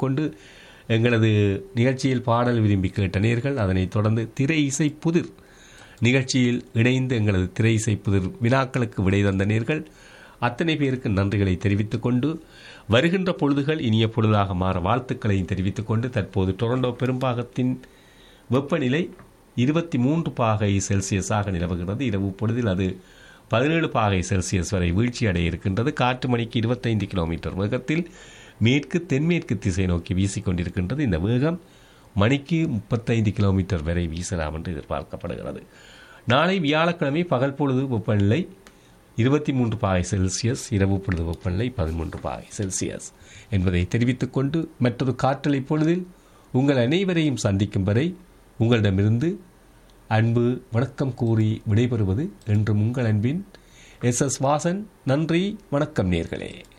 கொண்டு எங்களது நிகழ்ச்சியில் பாடல் விரும்பி கேட்ட நேர்கள் அதனைத் தொடர்ந்து திரை இசை புதிர் நிகழ்ச்சியில் இணைந்து எங்களது திரை இசை புதிர் வினாக்களுக்கு விடை தந்த நேர்கள் அத்தனை பேருக்கு நன்றிகளை தெரிவித்துக் கொண்டு வருகின்ற பொழுதுகள் இனிய பொழுதாக மாற வாழ்த்துக்களையும் தெரிவித்துக் கொண்டு தற்போது டொரண்டோ பெரும்பாகத்தின் வெப்பநிலை இருபத்தி மூன்று பாகை செல்சியஸாக நிலவுகிறது இரவு பொழுதில் அது பதினேழு பாகை செல்சியஸ் வரை வீழ்ச்சி அடைய இருக்கின்றது காற்று மணிக்கு இருபத்தைந்து கிலோமீட்டர் வேகத்தில் மேற்கு தென்மேற்கு திசை நோக்கி வீசிக்கொண்டிருக்கின்றது இந்த வேகம் மணிக்கு முப்பத்தைந்து கிலோமீட்டர் வரை வீசலாம் என்று எதிர்பார்க்கப்படுகிறது நாளை வியாழக்கிழமை பகல் பொழுது வெப்பநிலை இருபத்தி மூன்று பாகை செல்சியஸ் இரவு பொழுது வெப்பநிலை பதிமூன்று பாகை செல்சியஸ் என்பதை தெரிவித்துக் கொண்டு மற்றொரு காற்றலை பொழுதில் உங்கள் அனைவரையும் சந்திக்கும் வரை உங்களிடமிருந்து அன்பு வணக்கம் கூறி விடைபெறுவது என்றும் உங்கள் அன்பின் எஸ் எஸ் வாசன் நன்றி வணக்கம் நேர்களே